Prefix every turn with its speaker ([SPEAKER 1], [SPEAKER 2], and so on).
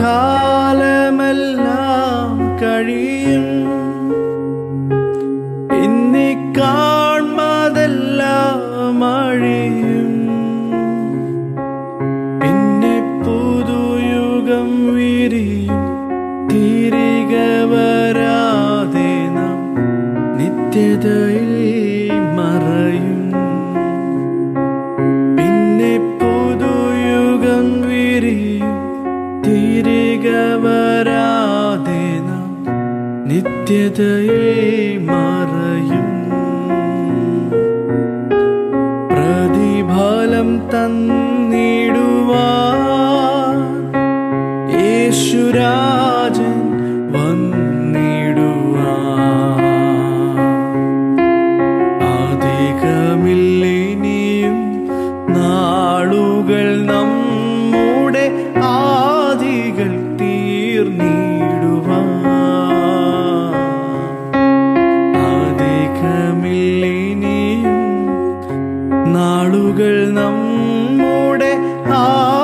[SPEAKER 1] കാലമെല്ലാം കഴിയും ഇന്നി കാൺമതെല്ലാം അഴിയും പിന്നെ പുതുയുഗം വിരിയും തിരികെ വരാതെ നാം നിത്യതയിൽ മറയും പിന്നെ പുതുയുഗം വിരിയും തിരികെ വരാതെ നാം നിത്യതയിൽ മറയും പ്രതിഫലം തന്നിടുവാൻ യേശുരാജൻ വന്നിടുവാൻ അധികമില്ലിനിയും നാളുകൾ നമ്മുടെ ആദികൾ തീർന്നിടുവാൻ അധികമില്ലിനിയും നാളുകൾ നമ്മുടെ ആ